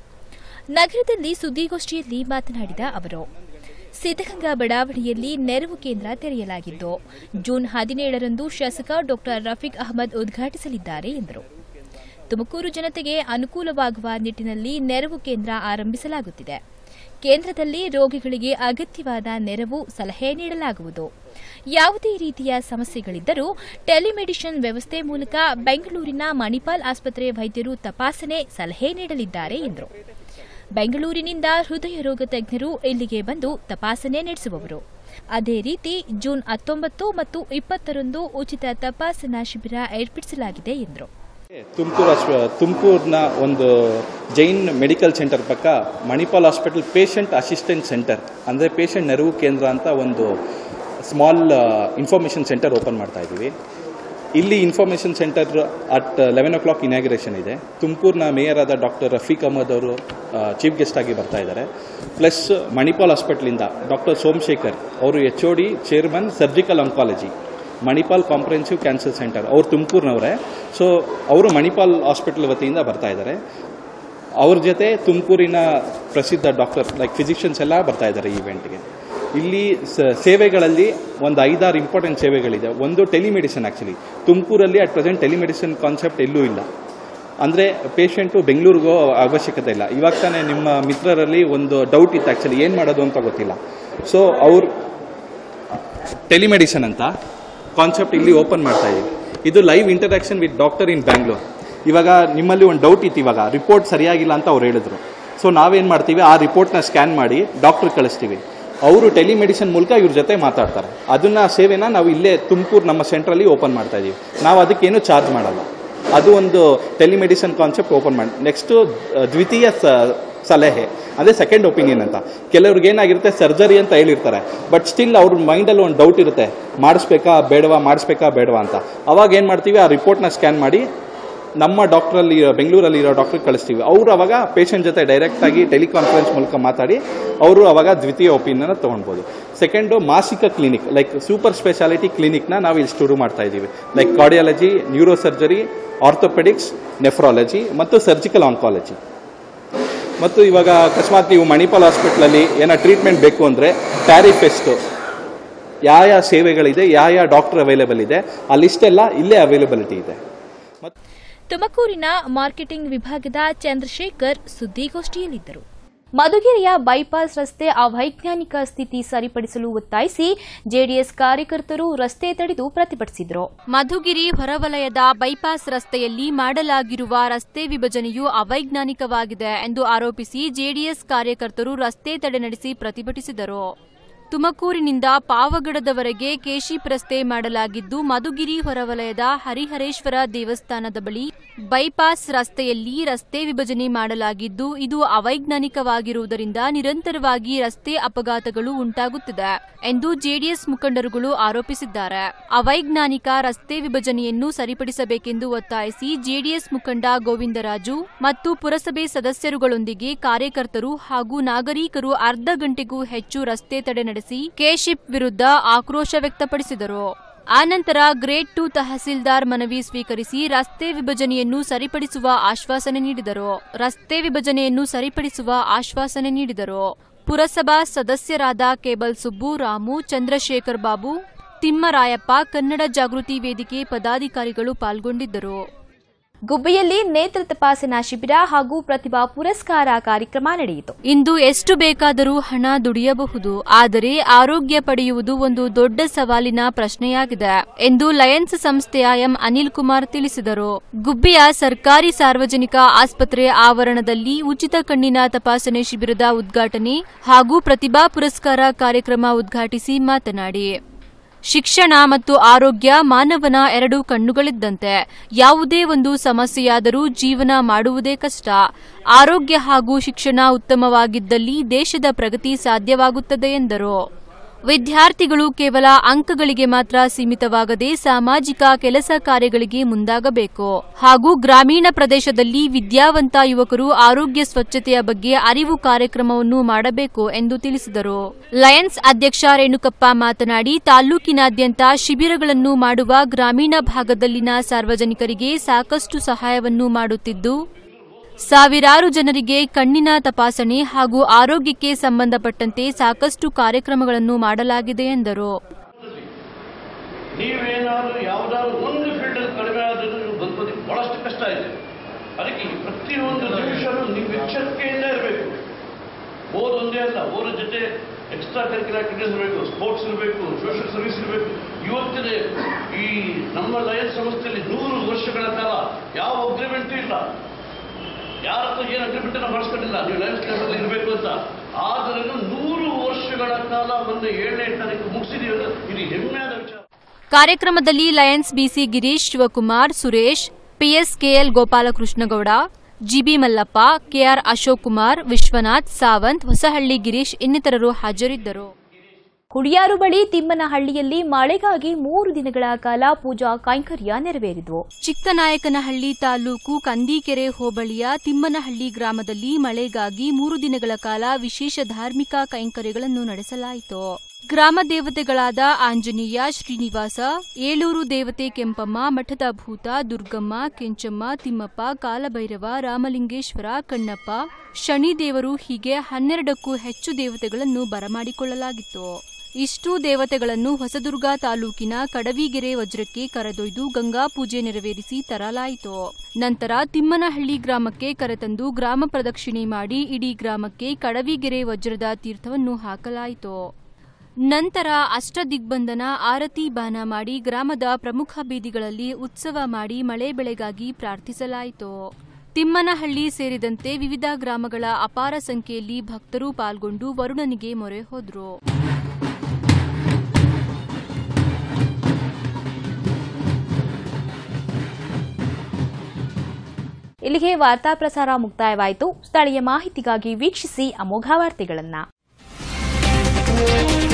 ನಗರದಲ್ಲಿ ಸುದ್ದಿಗೋಷ್ಠಿಯಲ್ಲಿ ಮಾತನಾಡಿದ ಅವರು ಸಿದ್ದಗಂಗಾ ಬಡಾವಣೆಯಲ್ಲಿ ನೆರವು ಕೇಂದ್ರ ತೆರೆಯಲಾಗಿದ್ದು ಜೂನ್ ಹದಿನೇಳರಂದು ಶಾಸಕ ಡಾ ರಫೀಕ್ ಅಹಮದ್ ಉದ್ಘಾಟಿಸಲಿದ್ದಾರೆ ಎಂದರು ತುಮಕೂರು ಜನತೆಗೆ ಅನುಕೂಲವಾಗುವ ನಿಟ್ಟಿನಲ್ಲಿ ನೆರವು ಕೇಂದ್ರ ಆರಂಭಿಸಲಾಗುತ್ತಿದೆ ಕೇಂದ್ರದಲ್ಲಿ ರೋಗಿಗಳಿಗೆ ಅಗತ್ಯವಾದ ನೆರವು ಸಲಹೆ ನೀಡಲಾಗುವುದು ಯಾವುದೇ ರೀತಿಯ ಸಮಸ್ಯೆಗಳಿದ್ದರೂ ಟೆಲಿಮೆಡಿಷನ್ ವ್ಯವಸ್ಥೆ ಮೂಲಕ ಬೆಂಗಳೂರಿನ ಮಣಿಪಾಲ್ ಆಸ್ಪತ್ರೆ ವೈದ್ಯರು ತಪಾಸಣೆ ಸಲಹೆ ನೀಡಲಿದ್ದಾರೆ ಎಂದರು ಬೆಂಗಳೂರಿನಿಂದ ಹೃದಯ ರೋಗ ತಜ್ಞರು ಇಲ್ಲಿಗೆ ಬಂದು ತಪಾಸಣೆ ನಡೆಸುವವರು ಅದೇ ರೀತಿ ಜೂನ್ ಹತ್ತೊಂಬತ್ತು ಮತ್ತು ಇಪ್ಪತ್ತರಂದು ಉಚಿತ ತಪಾಸಣಾ ಶಿಬಿರ ಏರ್ಪಡಿಸಲಾಗಿದೆ ಎಂದರು ತುಮಕೂರು ತುಮಕೂರಿನ ಒಂದು ಜೈನ್ ಮೆಡಿಕಲ್ ಸೆಂಟರ್ ಪಕ್ಕ Manipal hospital patient assistant centre ಅಂದರೆ ಪೇಷಂಟ್ ನೆರವು ಕೇಂದ್ರ ಅಂತ ಒಂದು ಸ್ಮಾಲ್ ಇನ್ಫಾರ್ಮೇಷನ್ ಸೆಂಟರ್ ಓಪನ್ ಮಾಡ್ತಾ ಇದ್ದೀವಿ ಇಲ್ಲಿ information centre at eleven o'clock inauguration ಇದೆ ತುಮಕೂರಿನ ಮೇಯರ್ ಆದ ಡಾಕ್ಟರ್ ರಫೀಕ್ ಅಹಮದ್ ಅವರು ಚೀಫ್ ಗೆಸ್ಟ್ ಆಗಿ ಬರ್ತಾ ಇದ್ದಾರೆ ಪ್ಲಸ್ ಮಣಿಪಾಲ್ ಹಾಸ್ಪಿಟ್ಲಿಂದ ಡಾಕ್ಟರ್ ಸೋಮಶೇಖರ್ ಅವರು H O D chairman surgical oncology Manipal comprehensive cancer centre ಅವರು ತುಮಕೂರಿನವರೇ ಸೊ ಅವರು ಮಣಿಪಾಲ್ ಹಾಸ್ಪಿಟಲ್ ವತಿಯಿಂದ ಬರ್ತಾ ಇದ್ದಾರೆ ಅವ್ರ ಜೊತೆ ತುಮಕೂರಿನ ಪ್ರಸಿದ್ಧ ಡಾಕ್ಟರ್ ಲೈಕ್ ಫಿಸಿಷಿಯನ್ಸ್ ಎಲ್ಲ ಬರ್ತಾ ಇದ್ದಾರೆ ಈ ಇವೆಂಟ್ಗೆ ಇಲ್ಲಿ ಸ- ಸೇವೆಗಳಲ್ಲಿ ಒಂದು ಐದಾರು ಇಂಪಾರ್ಟೆಂಟ್ ಸೇವೆಗಳಿದೆ ಒಂದು ಟೆಲಿಮೆಡಿಸಿನ್ ಆ್ಯಕ್ಚುಲಿ ತುಮಕೂರಲ್ಲಿ ಅಟ್ ಪ್ರೆಸೆಂಟ್ ಟೆಲಿಮೆಡಿಸಿನ್ ಕಾನ್ಸೆಪ್ಟ್ ಎಲ್ಲೂ ಇಲ್ಲ ಅಂದರೆ ಪೇಷಂಟು ಬೆಂಗಳೂರಿಗೂ ಅವಶ್ಯಕತೆ ಇಲ್ಲ ಇವಾಗ ತಾನೇ ನಿಮ್ಮ ಮಿತ್ರರಲ್ಲಿ ಒಂದು ಡೌಟ್ ಇತ್ತು ಆ್ಯಕ್ಚುಲಿ ಏನು ಮಾಡೋದು ಅಂತ ಗೊತ್ತಿಲ್ಲ ಸೊ ಅವ್ರು ಟೆಲಿಮೆಡಿಸಿನ್ ಅಂತ ಕಾನ್ಸೆಪ್ಟ್ ಇಲ್ಲಿ ಓಪನ್ ಮಾಡ್ತಾ ಇದ್ದೀವಿ ಇದು live interaction with doctor in Bangalore ಇವಾಗ ನಿಮ್ಮಲ್ಲಿ ಒಂದು ಡೌಟ್ ಇತ್ತು ಇವಾಗ ರಿಪೋರ್ಟ್ ಸರಿಯಾಗಿಲ್ಲ ಅಂತ ಅವ್ರು ಹೇಳಿದ್ರು ಸೊ ನಾವೇನು ಮಾಡ್ತೀವಿ ಆ ರಿಪೋರ್ಟ್ನ ಸ್ಕ್ಯಾನ್ ಮಾಡಿ ಡಾಕ್ಟರ್ ಕಳಿಸ್ತೀವಿ ಅವರು ಟೆಲಿಮೆಡಿಸಿನ್ ಮೂಲಕ ಇವ್ರ ಜೊತೆ ಮಾತಾಡ್ತಾರೆ ಅದನ್ನ ಸೇವೆನ ನಾವು ಇಲ್ಲೇ ತುಮಕೂರು ನಮ್ಮ ಸೆಂಟ್ರಲ್ಲಿ ಓಪನ್ ಮಾಡ್ತಾ ಇದೀವಿ ನಾವು ಅದಕ್ಕೇನು ಚಾರ್ಜ್ ಮಾಡಲ್ಲ ಅದು ಒಂದು ಟೆಲಿಮೆಡಿಸಿನ್ ಕಾನ್ಸೆಪ್ಟ್ ಓಪನ್ ಮಾಡಿ ನೆಕ್ಸ್ಟು ದ್ವಿತೀಯ ಸ- ಸಲಹೆ ಅದೇ ಸೆಕೆಂಡ್ ಒಪಿನಿಯನ್ ಅಂತ ಕೆಲವ್ರಿಗೆ ಏನಾಗಿರುತ್ತೆ ಸರ್ಜರಿ ಅಂತ ಹೇಳಿರ್ತಾರೆ ಬಟ್ ಸ್ಟಿಲ್ ಅವ್ರ ಮೈಂಡಲ್ಲಿ ಒಂದು ಡೌಟ್ ಇರುತ್ತೆ ಮಾಡಿಸ್ಬೇಕಾ ಬೇಡವಾ ಮಾಡಿಸ್ಬೇಕಾ ಬೇಡವಾ ಅಂತ ಅವಾಗ ಏನು ಮಾಡ್ತೀವಿ ಆ ರಿಪೋರ್ಟ್ನ ಸ್ಕ್ಯಾನ್ ಮಾಡಿ ನಮ್ಮ ಡಾಕ್ಟ್ರಲ್ಲಿ ಬೆಂಗಳೂರಲ್ಲಿ ಇರೋ ಡಾಕ್ಟ್ರಿಗೆ ಕಳಿಸ್ತೀವಿ ಅವರು ಅವಾಗ ಪೇಷಂಟ್ ಜೊತೆ ಡೈರೆಕ್ಟಾಗಿ ಟೆಲಿಕಾನ್ಫರೆನ್ಸ್ ಮೂಲಕ ಮಾತಾಡಿ ಅವರು ಅವಾಗ ದ್ವಿತೀಯ ಒಪಿನಿಯನ್ ತೊಗೊಳ್ಬೋದು ಸೆಕೆಂಡು ಮಾಸಿಕ ಕ್ಲಿನಿಕ್ ಲೈಕ್ ಸೂಪರ್ ಸ್ಪೆಷಾಲಿಟಿ ಕ್ಲಿನಿಕ್ನ ನಾವು ಇಲ್ಲಿ ಶುರು ಮಾಡ್ತಾ ಇದ್ದೀವಿ like cardiology neuro surgery orthopaedics nephrology ಮತ್ತು ಸರ್ಜಿಕಲ್ ಆಂಕಾಲಜಿ ಮತ್ತು ಇವಾಗ ಅಕಸ್ಮಾತ್ ನೀವು ಮಣಿಪಾಲ್ ಹಾಸ್ಪಿಟ್ಲಲ್ಲಿ ಏನೋ ಟ್ರೀಟ್ಮೆಂಟ್ ಬೇಕು ಅಂದರೆ ಟ್ಯಾರಿಫ್ ಎಷ್ಟು ಯಾವ ಯಾವ ಸೇವೆಗಳಿದೆ ಯಾವ ಯಾವ ಡಾಕ್ಟರ್ ಅವೈಲೇಬಲ್ ಇದೆ ಆ ಲಿಸ್ಟ್ ಎಲ್ಲ ಇಲ್ಲೇ ಅವೈಲಬಿಲಿಟಿ ಇದೆ ತುಮಕೂರಿನ ಮಾರ್ಕೆಟಿಂಗ್ ವಿಭಾಗದ ಚಂದ್ರಶೇಖರ್ ಸುದ್ದಿಗೋಷ್ಠಿಯಲ್ಲಿದ್ದರು ಮಧುಗಿರಿಯ ಬೈಪಾಸ್ ರಸ್ತೆ ಅವೈಜ್ಞಾನಿಕ ಸ್ಥಿತಿ ಸರಿಪಡಿಸಲು ಒತ್ತಾಯಿಸಿ ಜೆಡಿಎಸ್ ಕಾರ್ಯಕರ್ತರು ರಸ್ತೆ ತಡೆದು ಪ್ರತಿಭಟಿಸಿದರು ಮಧುಗಿರಿ ಹೊರವಲಯದ ಬೈಪಾಸ್ ರಸ್ತೆಯಲ್ಲಿ ಮಾಡಲಾಗಿರುವ ರಸ್ತೆ ವಿಭಜನೆಯು ಅವೈಜ್ಞಾನಿಕವಾಗಿದೆ ಎಂದು ಆರೋಪಿಸಿ ಜೆಡಿಎಸ್ ಕಾರ್ಯಕರ್ತರು ರಸ್ತೆ ತಡೆ ನಡೆಸಿ ಪ್ರತಿಭಟಿಸಿದರು ತುಮಕೂರಿನಿಂದ ಪಾವಗಡದವರೆಗೆ ಕೇಶಿಪ್ ರಸ್ತೆ ಮಾಡಲಾಗಿದ್ದು ಮಧುಗಿರಿ ಹೊರವಲಯದ ಹರಿಹರೇಶ್ವರ ದೇವಸ್ಥಾನದ ಬಳಿ ಬೈಪಾಸ್ ರಸ್ತೆಯಲ್ಲಿ ರಸ್ತೆ ವಿಭಜನೆ ಮಾಡಲಾಗಿದ್ದು ಇದು ಅವೈಜ್ಞಾನಿಕವಾಗಿರುವುದರಿಂದ ನಿರಂತರವಾಗಿ ರಸ್ತೆ ಅಪಘಾತಗಳು ಉಂಟಾಗುತ್ತಿದೆ ಎಂದು ಜೆಡಿಎಸ್ ಮುಖಂಡರುಗಳು ಆರೋಪಿಸಿದ್ದಾರೆ ಅವೈಜ್ಞಾನಿಕ ರಸ್ತೆ ವಿಭಜನೆಯನ್ನು ಸರಿಪಡಿಸಬೇಕೆಂದು ಒತ್ತಾಯಿಸಿ ಜೆಡಿಎಸ್ ಮುಖಂಡ ಗೋವಿಂದರಾಜು ಮತ್ತು ಪುರಸಭೆ ಸದಸ್ಯರುಗಳೊಂದಿಗೆ ಕಾರ್ಯಕರ್ತರು ಹಾಗೂ ನಾಗರಿಕರು ಅರ್ಧ ಗಂಟೆಗೂ ಹೆಚ್ಚು ರಸ್ತೆ ತಡೆ ನಡೆಸಿ ಕೆಶಿಪ್ ವಿರುದ್ಧ ಆಕ್ರೋಶ ವ್ಯಕ್ತಪಡಿಸಿದರು ಆನಂತರ ಗ್ರೇಡ್ ಟು ತಹಸೀಲ್ದಾರ್ ಮನವಿ ಸ್ವೀಕರಿಸಿ ರಸ್ತೆ ವಿಭಜನೆಯನ್ನು ಸರಿಪಡಿಸುವ ಆಶ್ವಾಸನೆ ನೀಡಿದರು ರಸ್ತೆ ವಿಭಜನೆಯನ್ನು ಸರಿಪಡಿಸುವ ಆಶ್ವಾಸನೆ ನೀಡಿದರು ಪುರಸಭಾ ಸದಸ್ಯರಾದ ಕೇಬಲ್ ಸುಬ್ಬು ರಾಮು ಚಂದ್ರಶೇಖರ್ ಬಾಬು ತಿಮ್ಮರಾಯಪ್ಪ ಕನ್ನಡ ಜಾಗೃತಿ ವೇದಿಕೆ ಪದಾಧಿಕಾರಿಗಳು ಪಾಲ್ಗೊಂಡಿದ್ದರು ಗುಬ್ಬಿಯಲ್ಲಿ ನೇತ್ರ ತಪಾಸಣಾ ಶಿಬಿರ ಹಾಗೂ ಪ್ರತಿಭಾ ಪುರಸ್ಕಾರ ಕಾರ್ಯಕ್ರಮ ನಡೆಯಿತು ಇಂದು ಎಷ್ಟು ಬೇಕಾದರೂ ಹಣ ದುಡಿಯಬಹುದು ಆದರೆ ಆರೋಗ್ಯ ಪಡೆಯುವುದು ಒಂದು ದೊಡ್ಡ ಸವಾಲಿನ ಪ್ರಶ್ನೆಯಾಗಿದೆ ಎಂದು ಲಯನ್ಸ್ ಸಂಸ್ಥೆಯ ಎಂ ಅನಿಲ್ ಕುಮಾರ್ ತಿಳಿಸಿದರು ಗುಬ್ಬಿಯ ಸರ್ಕಾರಿ ಸಾರ್ವಜನಿಕ ಆಸ್ಪತ್ರೆ ಆವರಣದಲ್ಲಿ ಉಚಿತ ಕಣ್ಣಿನ ತಪಾಸಣೆ ಶಿಬಿರದ ಉದ್ಘಾಟನೆ ಹಾಗೂ ಪ್ರತಿಭಾ ಪುರಸ್ಕಾರ ಕಾರ್ಯಕ್ರಮ ಉದ್ಘಾಟಿಸಿ ಮಾತನಾಡಿ ಶಿಕ್ಷಣ ಮತ್ತು ಆರೋಗ್ಯ ಮಾನವನ ಎರಡು ಕಣ್ಣುಗಳಿದ್ದಂತೆ ಯಾವುದೇ ಒಂದು ಸಮಸ್ಯೆಯಾದರೂ ಜೀವನ ಮಾಡುವುದೇ ಕಷ್ಟ ಆರೋಗ್ಯ ಹಾಗೂ ಶಿಕ್ಷಣ ಉತ್ತಮವಾಗಿದ್ದಲ್ಲಿ ದೇಶದ ಪ್ರಗತಿ ಸಾಧ್ಯವಾಗುತ್ತದೆ ಎಂದರು ವಿದ್ಯಾರ್ಥಿಗಳು ಕೇವಲ ಅಂಕಗಳಿಗೆ ಮಾತ್ರ ಸೀಮಿತವಾಗದೆ ಸಾಮಾಜಿಕ ಕೆಲಸ ಕಾರ್ಯಗಳಿಗೆ ಮುಂದಾಗಬೇಕು ಹಾಗೂ ಗ್ರಾಮೀಣ ಪ್ರದೇಶದಲ್ಲಿ ವಿದ್ಯಾವಂತ ಯುವಕರು ಆರೋಗ್ಯ ಸ್ವಚ್ಛತೆಯ ಬಗ್ಗೆ ಅರಿವು ಕಾರ್ಯಕ್ರಮವನ್ನು ಮಾಡಬೇಕು ಎಂದು ತಿಳಿಸಿದರು ಲಯನ್ಸ್ ಅಧ್ಯಕ್ಷ ರೇಣುಕಪ್ಪ ಮಾತನಾಡಿ ತಾಲೂಕಿನಾದ್ಯಂತ ಶಿಬಿರಗಳನ್ನು ಮಾಡುವ ಗ್ರಾಮೀಣ ಭಾಗದಲ್ಲಿನ ಸಾರ್ವಜನಿಕರಿಗೆ ಸಾಕಷ್ಟು ಸಹಾಯವನ್ನು ಮಾಡುತ್ತಿದ್ದು ಸಾವಿರಾರು ಜನರಿಗೆ ಕಣ್ಣಿನ ತಪಾಸಣೆ ಹಾಗೂ ಆರೋಗ್ಯಕ್ಕೆ ಸಂಬಂಧಪಟ್ಟಂತೆ ಸಾಕಷ್ಟು ಕಾರ್ಯಕ್ರಮಗಳನ್ನು ಮಾಡಲಾಗಿದೆ ಎಂದರು ನೀವೇನಾದರೂ ಯಾವುದಾದ್ರು ಒಂದು ಫೀಲ್ಡಲ್ಲಿ ಕಡಿಮೆ ಆದರೂ ನೀವು ಬದುಕೋದಕ್ಕೆ ಬಹಳಷ್ಟು ಕಷ್ಟ ಇದೆ ಅದಕ್ಕೆ ಈ ಪ್ರತಿಯೊಂದು ನಿಮಿಷನೂ ನೀವು ಎಚ್ಚರಿಕೆಯಿಂದ ಇರಬೇಕು ಓದ್ ಒಂದೇ ಅಲ್ಲ ಓದ್ರ ಜೊತೆ ಎಕ್ಸ್ಟ್ರಾ ಕರಿಕ್ಯುಲರ್ ಆಕ್ಟಿವಿಟೀಸ್ ಇರಬೇಕು ಸ್ಪೋರ್ಟ್ಸ್ ಇರಬೇಕು ಸೋಷಿಯಲ್ ಸರ್ವಿಸ್ ಇರಬೇಕು ಇವತ್ತಿನ ಈ ನಮ್ಮ ಲಯನ್ಸ್ ಸಂಸ್ಥೆಯಲ್ಲಿ ನೂರು ವರ್ಷಗಳ ಕಾಲ ಯಾವ ಅಗ್ರಿಮೆಂಟು ಇಲ್ಲ ಯಾರ ಹತ್ರ ಏನು ಅಗ್ರಿಮೆಂಟ್ ಮಾಡಿಸ್ಕೊಂಡಿಲ್ಲ ನೀವು ಲಯನ್ಸ್ ಕ್ಲಬಲ್ಲಿ ಇರಬೇಕು ಅಂತ ಆದ್ರೂ ನೂರು ವರ್ಷಗಳ ಕಾಲ ಒಂದು ಏಳನೇ ತಾರೀಕು ಮುಗಿಸಿದೀವಿ ಅಂದ್ರೆ ಇದು ಹೆಮ್ಮೆಯಾದ ವಿಚಾರ ಕಾರ್ಯಕ್ರಮದಲ್ಲಿ Lions BC Girish Shivakumar Suresh PSKL Gopalakrishnagowda GB Mallappa KR Ashok Kumar Vishwanath Sawant Hosahalli Girish ಇನ್ನಿತರರು ಹಾಜರಿದ್ದರು ಹುಡಿಯಾರು ಬಳಿ ತಿಮ್ಮನಹಳ್ಳಿಯಲ್ಲಿ ಮಳೆಗಾಗಿ ಮೂರು ದಿನಗಳ ಕಾಲ ಪೂಜಾ ಕೈಂಕರ್ಯ ನೆರವೇರಿದವು ಚಿಕ್ಕನಾಯಕನಹಳ್ಳಿ ತಾಲೂಕು ಕಂದೀಕೆರೆ ಹೋಬಳಿಯ ತಿಮ್ಮನಹಳ್ಳಿ ಗ್ರಾಮದಲ್ಲಿ ಮಳೆಗಾಗಿ ಮೂರು ದಿನಗಳ ಕಾಲ ವಿಶೇಷ ಧಾರ್ಮಿಕ ಕೈಂಕರ್ಯಗಳನ್ನು ನಡೆಸಲಾಯಿತು ಗ್ರಾಮ ದೇವತೆಗಳಾದ ಆಂಜನೇಯ ಶ್ರೀನಿವಾಸ ಏಳೂರು ದೇವತೆ ಕೆಂಪಮ್ಮ ಮಠದ ಭೂತ ದುರ್ಗಮ್ಮ ಕೆಂಚಮ್ಮ ತಿಮ್ಮಪ್ಪ ಕಾಲಭೈರವ ರಾಮಲಿಂಗೇಶ್ವರ ಕಣ್ಣಪ್ಪ ಶನಿದೇವರು ಹೀಗೆ ಹನ್ನೆರಡಕ್ಕೂ ಹೆಚ್ಚು ದೇವತೆಗಳನ್ನು ಬರಮಾಡಿಕೊಳ್ಳಲಾಗಿತ್ತು ಇಷ್ಟೂ ದೇವತೆಗಳನ್ನು ಹೊಸದುರ್ಗ ತಾಲೂಕಿನ ಕಡವಿಗೆರೆ ವಜ್ರಕ್ಕೆ ಕರೆದೊಯ್ದು ಗಂಗಾ ಪೂಜೆ ನೆರವೇರಿಸಿ ತರಲಾಯಿತು ನಂತರ ತಿಮ್ಮನಹಳ್ಳಿ ಗ್ರಾಮಕ್ಕೆ ಕರೆತಂದು ಗ್ರಾಮ ಪ್ರದಕ್ಷಿಣೆ ಮಾಡಿ ಇಡೀ ಗ್ರಾಮಕ್ಕೆ ಕಡವಿಗೆರೆ ವಜ್ರದ ತೀರ್ಥವನ್ನು ಹಾಕಲಾಯಿತು ನಂತರ ಅಷ್ಟದಿಗ್ಬಂಧನ ಆರತಿ ಬಾನ ಮಾಡಿ ಗ್ರಾಮದ ಪ್ರಮುಖ ಬೀದಿಗಳಲ್ಲಿ ಉತ್ಸವ ಮಾಡಿ ಮಳೆ ಬೆಳೆಗಾಗಿ ಪ್ರಾರ್ಥಿಸಲಾಯಿತು ತಿಮ್ಮನಹಳ್ಳಿ ಸೇರಿದಂತೆ ವಿವಿಧ ಗ್ರಾಮಗಳ ಅಪಾರ ಸಂಖ್ಯೆಯಲ್ಲಿ ಭಕ್ತರು ಪಾಲ್ಗೊಂಡು ವರುಣನಿಗೆ ಮೊರೆ ಹೋದರು ಇಲ್ಲಿಗೆ ವಾರ್ತಾ ಪ್ರಸಾರ ಮುಕ್ತಾಯವಾಯಿತು ಸ್ಥಳೀಯ ಮಾಹಿತಿಗಾಗಿ ವೀಕ್ಷಿಸಿ ಅಮೋಘ ವಾರ್ತೆಗಳನ್ನ